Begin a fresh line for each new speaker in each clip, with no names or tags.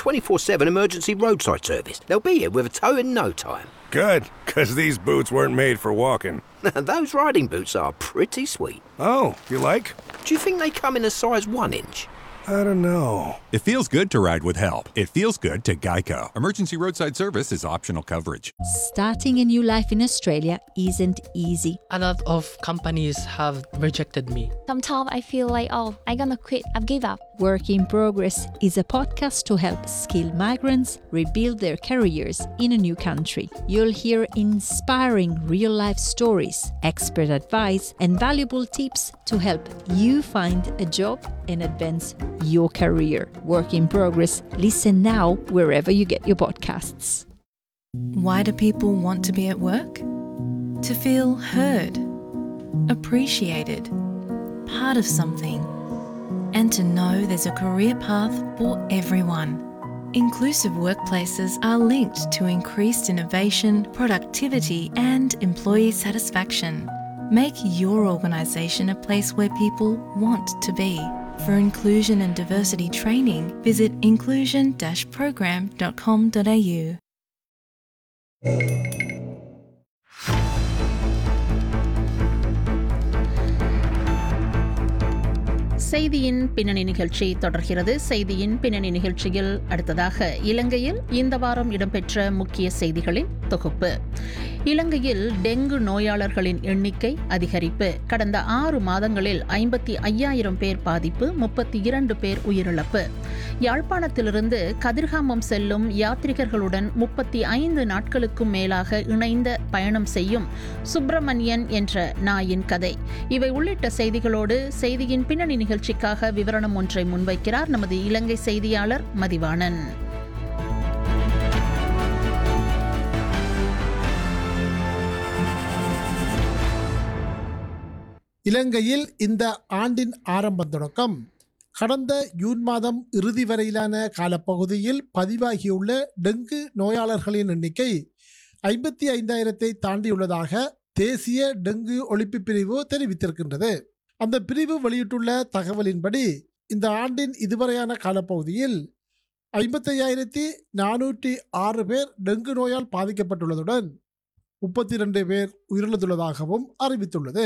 24 7 emergency roadside service. They'll be here with a tow in no time.
Good, because these boots weren't made for walking.
Those riding boots are pretty sweet.
Oh, you like?
Do you think they come in a size 1 inch?
I don't know.
It feels good to ride with help. It feels good to Geico. Emergency roadside service is optional coverage.
Starting a new life in Australia isn't easy.
A lot of companies have rejected me.
Sometimes I feel like, oh, I'm gonna quit, I've give up.
Work in Progress is a podcast to help skilled migrants rebuild their careers in a new country. You'll hear inspiring real life stories, expert advice, and valuable tips to help you find a job and advance your career. Work in Progress. Listen now wherever you get your podcasts.
Why do people want to be at work? To feel heard, appreciated, part of something, and to know there's a career path for everyone. Inclusive workplaces are linked to increased innovation, productivity, and employee satisfaction. Make your organisation a place where people want to be. For inclusion and diversity training, visit inclusion program.com.au.
செய்தியின் பின்னணி நிகழ்ச்சி தொடர்கிறது செய்தியின் பின்னணி நிகழ்ச்சியில் அடுத்ததாக இலங்கையில் இந்த வாரம் இடம்பெற்ற முக்கிய செய்திகளின் தொகுப்பு இலங்கையில் டெங்கு நோயாளர்களின் எண்ணிக்கை அதிகரிப்பு கடந்த ஆறு மாதங்களில் ஐம்பத்தி ஐயாயிரம் பேர் பாதிப்பு முப்பத்தி இரண்டு பேர் உயிரிழப்பு யாழ்ப்பாணத்திலிருந்து கதிர்காமம் செல்லும் யாத்ரிகர்களுடன் முப்பத்தி ஐந்து நாட்களுக்கும் மேலாக இணைந்த பயணம் செய்யும் சுப்பிரமணியன் என்ற நாயின் கதை இவை உள்ளிட்ட செய்திகளோடு செய்தியின் பின்னணி நிகழ்ச்சிக்காக விவரணம் ஒன்றை முன்வைக்கிறார் நமது இலங்கை செய்தியாளர் மதிவாணன்
இலங்கையில் இந்த ஆண்டின் ஆரம்ப தொடக்கம் கடந்த ஜூன் மாதம் இறுதி வரையிலான காலப்பகுதியில் பதிவாகியுள்ள டெங்கு நோயாளர்களின் எண்ணிக்கை ஐம்பத்தி ஐந்தாயிரத்தை தாண்டியுள்ளதாக தேசிய டெங்கு ஒழிப்பு பிரிவு தெரிவித்திருக்கின்றது அந்த பிரிவு வெளியிட்டுள்ள தகவலின்படி இந்த ஆண்டின் இதுவரையான காலப்பகுதியில் ஐம்பத்தையாயிரத்தி நானூற்றி ஆறு பேர் டெங்கு நோயால் பாதிக்கப்பட்டுள்ளதுடன் முப்பத்தி ரெண்டு பேர் உயிரிழந்துள்ளதாகவும் அறிவித்துள்ளது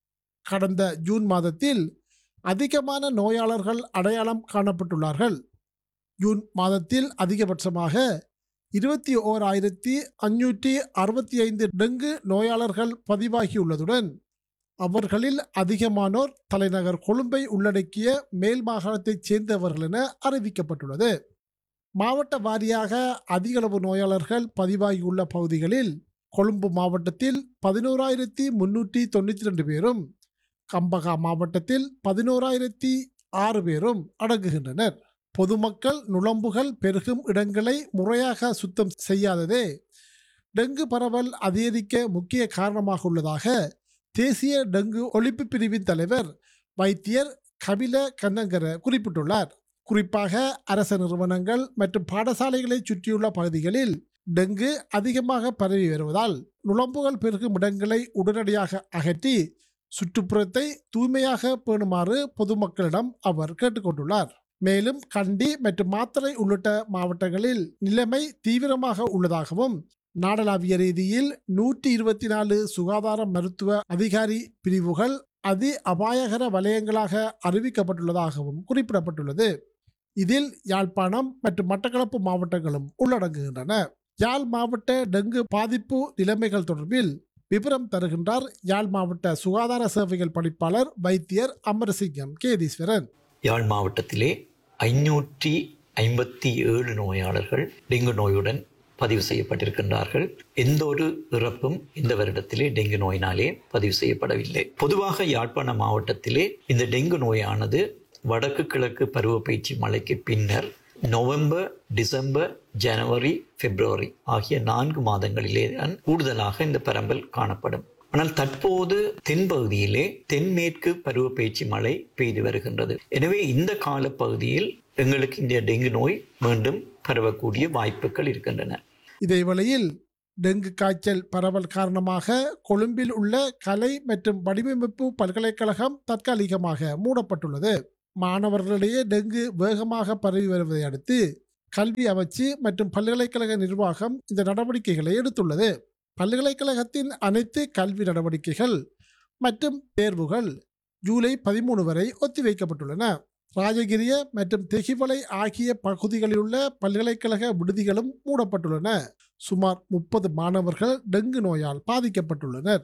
கடந்த ஜூன் மாதத்தில் அதிகமான நோயாளர்கள் அடையாளம் காணப்பட்டுள்ளார்கள் ஜூன் மாதத்தில் அதிகபட்சமாக இருபத்தி ஓர் ஆயிரத்தி அஞ்சூற்றி அறுபத்தி ஐந்து டெங்கு நோயாளர்கள் பதிவாகியுள்ளதுடன் அவர்களில் அதிகமானோர் தலைநகர் கொழும்பை உள்ளடக்கிய மேல் மாகாணத்தைச் சேர்ந்தவர்கள் என அறிவிக்கப்பட்டுள்ளது மாவட்ட வாரியாக அதிகளவு நோயாளர்கள் பதிவாகியுள்ள பகுதிகளில் கொழும்பு மாவட்டத்தில் பதினோராயிரத்தி முன்னூற்றி தொண்ணூற்றி ரெண்டு பேரும் கம்பகா மாவட்டத்தில் பதினோராயிரத்தி ஆறு பேரும் அடங்குகின்றனர் பொதுமக்கள் நுழம்புகள் பெருகும் இடங்களை முறையாக சுத்தம் செய்யாததே டெங்கு பரவல் அதிகரிக்க முக்கிய காரணமாக உள்ளதாக தேசிய டெங்கு ஒழிப்பு பிரிவின் தலைவர் வைத்தியர் கபில கண்ணங்கர குறிப்பிட்டுள்ளார் குறிப்பாக அரச நிறுவனங்கள் மற்றும் பாடசாலைகளை சுற்றியுள்ள பகுதிகளில் டெங்கு அதிகமாக பரவி வருவதால் நுழம்புகள் பெருகும் இடங்களை உடனடியாக அகற்றி சுற்றுப்புறத்தை தூய்மையாக பேணுமாறு பொதுமக்களிடம் அவர் கேட்டுக்கொண்டுள்ளார் மேலும் கண்டி மற்றும் மாத்தறை உள்ளிட்ட மாவட்டங்களில் நிலைமை தீவிரமாக உள்ளதாகவும் நாடளாவிய ரீதியில் நூற்றி இருபத்தி நாலு சுகாதார மருத்துவ அதிகாரி பிரிவுகள் அதி அபாயகர வலயங்களாக அறிவிக்கப்பட்டுள்ளதாகவும் குறிப்பிடப்பட்டுள்ளது இதில் யாழ்ப்பாணம் மற்றும் மட்டக்களப்பு மாவட்டங்களும் உள்ளடங்குகின்றன யாழ் மாவட்ட டெங்கு பாதிப்பு நிலைமைகள் தொடர்பில் விவரம் தருகின்றார் யாழ் மாவட்ட சுகாதார சேவைகள் பணிப்பாளர் வைத்தியர் அமரசிங்கம் கேதீஸ்வரன்
யாழ் மாவட்டத்திலே ஐநூற்றி ஐம்பத்தி ஏழு நோயாளர்கள் டெங்கு நோயுடன் பதிவு செய்யப்பட்டிருக்கின்றார்கள் எந்த ஒரு இறப்பும் இந்த வருடத்திலே டெங்கு நோயினாலே பதிவு செய்யப்படவில்லை பொதுவாக யாழ்ப்பாண மாவட்டத்திலே இந்த டெங்கு நோயானது வடக்கு கிழக்கு பருவப்பயிற்சி மழைக்கு பின்னர் நவம்பர் டிசம்பர் ஜனவரி பிப்ரவரி ஆகிய நான்கு மாதங்களிலே தான் கூடுதலாக இந்த பரம்பல் காணப்படும் ஆனால் தற்போது தென்பகுதியிலே தென்மேற்கு பருவப்பயிற்சி மழை பெய்து வருகின்றது எனவே இந்த காலப்பகுதியில் எங்களுக்கு இந்த டெங்கு நோய் மீண்டும் பரவக்கூடிய வாய்ப்புகள் இருக்கின்றன
இதேவேளையில் டெங்கு காய்ச்சல் பரவல் காரணமாக கொழும்பில் உள்ள கலை மற்றும் வடிவமைப்பு பல்கலைக்கழகம் தற்காலிகமாக மூடப்பட்டுள்ளது மாணவர்களிடையே டெங்கு வேகமாக பரவி வருவதை அடுத்து கல்வி அமைச்சு மற்றும் பல்கலைக்கழக நிர்வாகம் இந்த நடவடிக்கைகளை எடுத்துள்ளது பல்கலைக்கழகத்தின் அனைத்து கல்வி நடவடிக்கைகள் மற்றும் தேர்வுகள் ஜூலை பதிமூணு வரை ஒத்திவைக்கப்பட்டுள்ளன ராஜகிரிய மற்றும் தெஹிவலை ஆகிய பகுதிகளில் உள்ள பல்கலைக்கழக விடுதிகளும் மூடப்பட்டுள்ளன சுமார் முப்பது மாணவர்கள் டெங்கு நோயால் பாதிக்கப்பட்டுள்ளனர்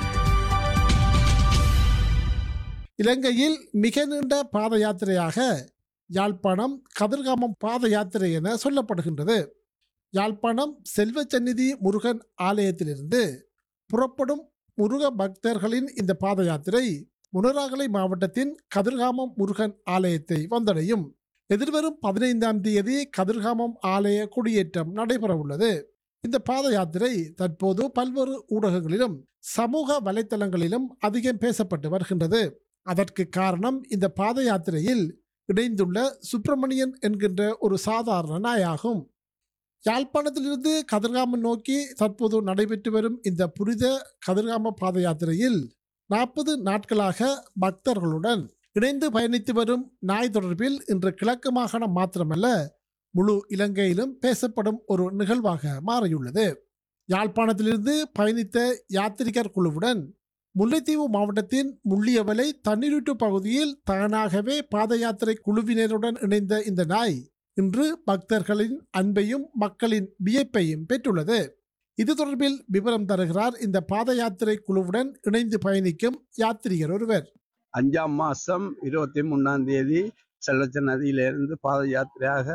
இலங்கையில் மிக நீண்ட பாத யாத்திரையாக யாழ்ப்பாணம் கதிர்காமம் பாத யாத்திரை என சொல்லப்படுகின்றது யாழ்ப்பாணம் செல்வச்சந்நிதி முருகன் ஆலயத்திலிருந்து புறப்படும் முருக பக்தர்களின் இந்த பாத யாத்திரை முனராகலை மாவட்டத்தின் கதிர்காமம் முருகன் ஆலயத்தை வந்தடையும் எதிர்வரும் பதினைந்தாம் தேதி கதிர்காமம் ஆலய குடியேற்றம் நடைபெறவுள்ளது இந்த பாத யாத்திரை தற்போது பல்வேறு ஊடகங்களிலும் சமூக வலைத்தளங்களிலும் அதிகம் பேசப்பட்டு வருகின்றது அதற்கு காரணம் இந்த பாத யாத்திரையில் இணைந்துள்ள சுப்பிரமணியன் என்கின்ற ஒரு சாதாரண நாயாகும் யாழ்ப்பாணத்திலிருந்து கதிர்காமம் நோக்கி தற்போது நடைபெற்று வரும் இந்த புனித கதிர்காம பாத யாத்திரையில் நாற்பது நாட்களாக பக்தர்களுடன் இணைந்து பயணித்து வரும் நாய் தொடர்பில் இன்று கிழக்கு மாகாணம் மாத்திரமல்ல முழு இலங்கையிலும் பேசப்படும் ஒரு நிகழ்வாக மாறியுள்ளது யாழ்ப்பாணத்திலிருந்து பயணித்த யாத்திரிகர் குழுவுடன் முல்லைத்தீவு மாவட்டத்தின் முள்ளியவலை தண்ணீரூட்டு பகுதியில் தானாகவே பாத யாத்திரை குழுவினருடன் இணைந்த இந்த நாய் இன்று பக்தர்களின் அன்பையும் மக்களின் வியப்பையும் பெற்றுள்ளது இது தொடர்பில் விவரம் தருகிறார் இந்த பாத யாத்திரை குழுவுடன் இணைந்து பயணிக்கும் யாத்ரீகர் ஒருவர்
அஞ்சாம் மாசம் இருபத்தி மூணாம் தேதி செல்லச்ச நதியிலிருந்து பாத யாத்திரையாக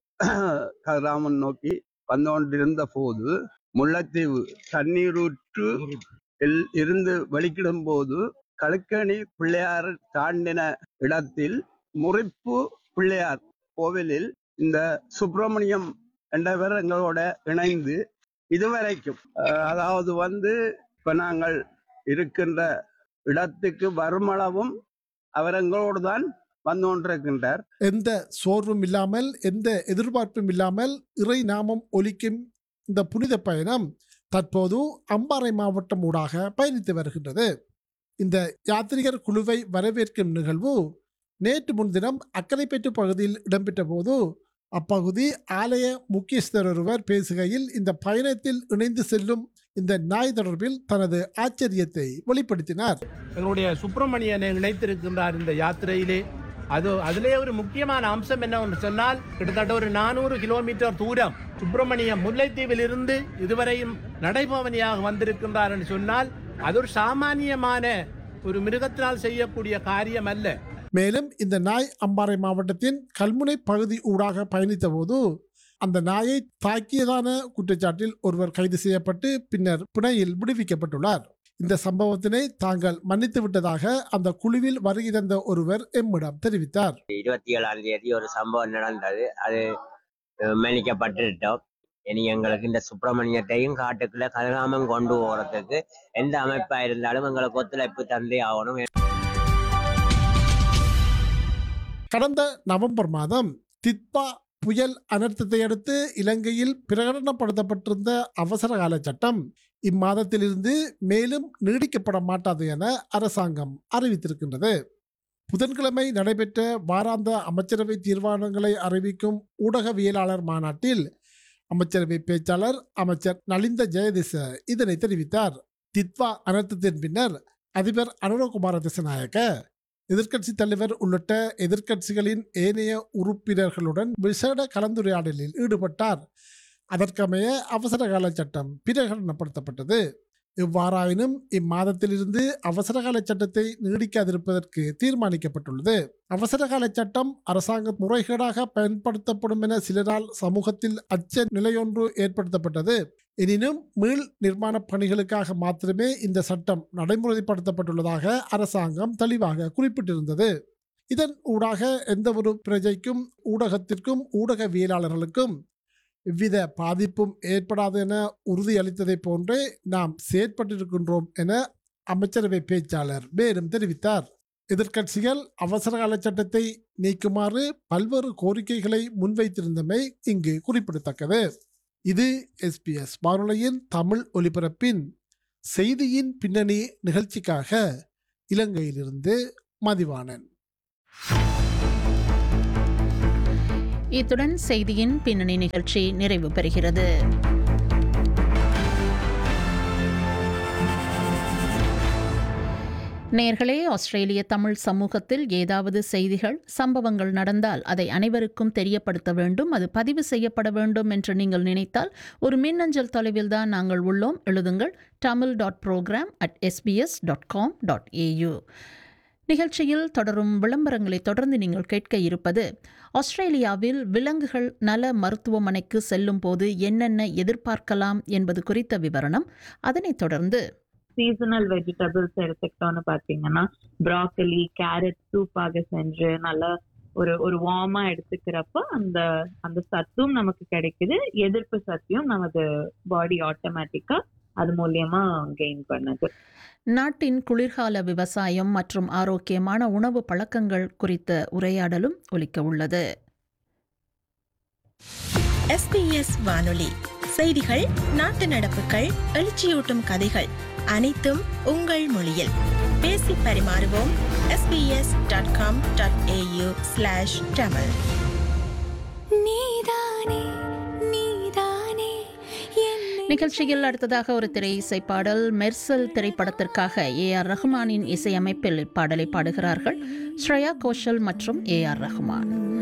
கதிராமன் நோக்கி வந்து கொண்டிருந்த போது முல்லைத்தீவு தண்ணீரூற்று இல் இருந்து வெளிக்கிடும் போது கழுக்கணி பிள்ளையார் தாண்டின இடத்தில் முறிப்பு பிள்ளையார் கோவிலில் இந்த சுப்பிரமணியம் என்றவர் எங்களோட இணைந்து இதுவரைக்கும் அஹ், அதாவது வந்து இப்ப நாங்கள் இருக்கின்ற இடத்துக்கு வருமளவும் அவர் எங்களோடு தான் வந்து கொண்டிருக்கின்றார்
எந்த சோர்வும் இல்லாமல் எந்த எதிர்பார்ப்பும் இல்லாமல் இறை நாமம் ஒலிக்கும் இந்த புனித பயணம் தற்போது அம்பாறை மாவட்டம் ஊடாக பயணித்து வருகின்றது இந்த யாத்ரிகர் குழுவை வரவேற்கும் நிகழ்வு நேற்று முன்தினம் அக்கரைப்பேட்டு பகுதியில் இடம்பெற்ற போது அப்பகுதி ஆலய முக்கியஸ்தர் ஒருவர் பேசுகையில் இந்த பயணத்தில் இணைந்து செல்லும் இந்த நாய் தொடர்பில் தனது ஆச்சரியத்தை வெளிப்படுத்தினார்
எங்களுடைய சுப்பிரமணியனை இணைத்திருக்கின்றார் இந்த யாத்திரையிலே அது அதிலே ஒரு முக்கியமான அம்சம் என்னவென்று சொன்னால் கிட்டத்தட்ட ஒரு நானூறு கிலோமீட்டர் தூரம் சுப்பிரமணியம் முல்லைத்தீவில் இருந்து இதுவரையும் நடைபவனியாக வந்திருக்கின்றார் என்று சொன்னால் அது ஒரு சாமானியமான ஒரு மிருகத்தினால் செய்யக்கூடிய காரியம் அல்ல
மேலும் இந்த நாய் அம்பாறை மாவட்டத்தின் கல்முனை பகுதி ஊடாக பயணித்த போது அந்த நாயை தாக்கியதான குற்றச்சாட்டில் ஒருவர் கைது செய்யப்பட்டு பின்னர் பிணையில் விடுவிக்கப்பட்டுள்ளார் இந்த சம்பவத்தினை தாங்கள் மன்னித்து விட்டதாக அந்த குழுவில் வருகை தந்த ஒருவர் எம்மிடம் தெரிவித்தார்
இருபத்தி ஏழாம் தேதி ஒரு சம்பவம் நடந்தது அது அஹ், மன்னிக்கப்பட்டுட்டோம் இனி எங்களுக்கு இந்த சுப்பிரமணியத்தையும் காட்டுக்குள்ள கதிராமம் கொண்டு போறதுக்கு எந்த அமைப்பா இருந்தாலும் எங்களுக்கு ஒத்துழைப்பு தந்தே ஆகணும்
கடந்த நவம்பர் மாதம் தித்பா புயல் அனர்த்தத்தை அடுத்து இலங்கையில் பிரகடனப்படுத்தப்பட்டிருந்த அவசர கால சட்டம் இம்மாதத்திலிருந்து மேலும் நீடிக்கப்பட மாட்டாது என அரசாங்கம் அறிவித்திருக்கின்றது புதன்கிழமை நடைபெற்ற வாராந்த அமைச்சரவை தீர்மானங்களை அறிவிக்கும் ஊடகவியலாளர் மாநாட்டில் அமைச்சரவை பேச்சாளர் அமைச்சர் நலிந்த ஜெயதிச இதனை தெரிவித்தார் தித்வா அனர்த்தத்தின் பின்னர் அதிபர் அனுரகுமார திசநாயக்க எதிர்க்கட்சி தலைவர் உள்ளிட்ட எதிர்க்கட்சிகளின் ஏனைய உறுப்பினர்களுடன் விசேட கலந்துரையாடலில் ஈடுபட்டார் அதற்கமைய அவசர கால சட்டம் பிரகடனப்படுத்தப்பட்டது இவ்வாறாயினும் இம்மாதத்திலிருந்து அவசர கால சட்டத்தை நீடிக்காதிருப்பதற்கு தீர்மானிக்கப்பட்டுள்ளது அவசர கால சட்டம் அரசாங்க முறைகேடாக பயன்படுத்தப்படும் என சிலரால் சமூகத்தில் அச்ச நிலையொன்று ஏற்படுத்தப்பட்டது எனினும் மீள் நிர்மாண பணிகளுக்காக மாத்திரமே இந்த சட்டம் நடைமுறைப்படுத்தப்பட்டுள்ளதாக அரசாங்கம் தெளிவாக குறிப்பிட்டிருந்தது இதன் ஊடாக எந்த ஒரு பிரஜைக்கும் ஊடகத்திற்கும் ஊடகவியலாளர்களுக்கும் எவ்வித பாதிப்பும் ஏற்படாது என உறுதியளித்ததைப் போன்றே நாம் செயற்பட்டிருக்கின்றோம் என அமைச்சரவை பேச்சாளர் மேலும் தெரிவித்தார் எதிர்க்கட்சிகள் அவசரகால சட்டத்தை நீக்குமாறு பல்வேறு கோரிக்கைகளை முன்வைத்திருந்தமை இங்கு குறிப்பிடத்தக்கது இது எஸ்பிஎஸ் வானொலியின் தமிழ் ஒலிபரப்பின் செய்தியின் பின்னணி நிகழ்ச்சிக்காக இலங்கையிலிருந்து மதிவாணன்
இத்துடன் செய்தியின் பின்னணி நிகழ்ச்சி நிறைவு பெறுகிறது நேர்களே ஆஸ்திரேலிய தமிழ் சமூகத்தில் ஏதாவது செய்திகள் சம்பவங்கள் நடந்தால் அதை அனைவருக்கும் தெரியப்படுத்த வேண்டும் அது பதிவு செய்யப்பட வேண்டும் என்று நீங்கள் நினைத்தால் ஒரு மின்னஞ்சல் தொலைவில் தான் நாங்கள் உள்ளோம் எழுதுங்கள் Tamil dot program at SBS dot com dot AU நிகழ்ச்சியில் தொடரும் விளம்பரங்களை தொடர்ந்து நீங்கள் கேட்க இருப்பது ஆஸ்திரேலியாவில் விலங்குகள் நல மருத்துவமனைக்கு செல்லும் போது என்னென்ன எதிர்பார்க்கலாம் என்பது குறித்த விவரணம் அதனைத் தொடர்ந்து
சீசனல் வெஜிடபிள்ஸ் எடுத்துக்கிட்டோம்னு பாத்தீங்கன்னா ப்ராக்கலி கேரட் சூப்பாக செஞ்சு நல்லா ஒரு ஒரு வார்மா எடுத்துக்கிறப்ப அந்த அந்த சத்தும் நமக்கு கிடைக்குது எதிர்ப்பு சக்தியும் நமது பாடி ஆட்டோமேட்டிக்கா அது மூலியமா கெயின் பண்ணுது
நாட்டின் குளிர்கால விவசாயம் மற்றும் ஆரோக்கியமான உணவு பழக்கங்கள் குறித்த உரையாடலும் ஒலிக்க உள்ளது
எஸ்பிஎஸ் வானொலி செய்திகள் நாட்டு நடப்புகள் எழுச்சியூட்டும் கதைகள் அனைத்தும் உங்கள் மொழியில் பேசி பரிமாறுவோம் SBS dot com dot AU slash Tamil
நிகழ்ச்சியில் அடுத்ததாக ஒரு திரை இசை பாடல் மெர்சல் திரைப்படத்திற்காக ஏ ஆர் ரஹ்மானின் இசையமைப்பில் இப்பாடலை பாடுகிறார்கள் ஸ்ரேயா கோஷல் மற்றும் ஏ ஆர் ரஹ்மான்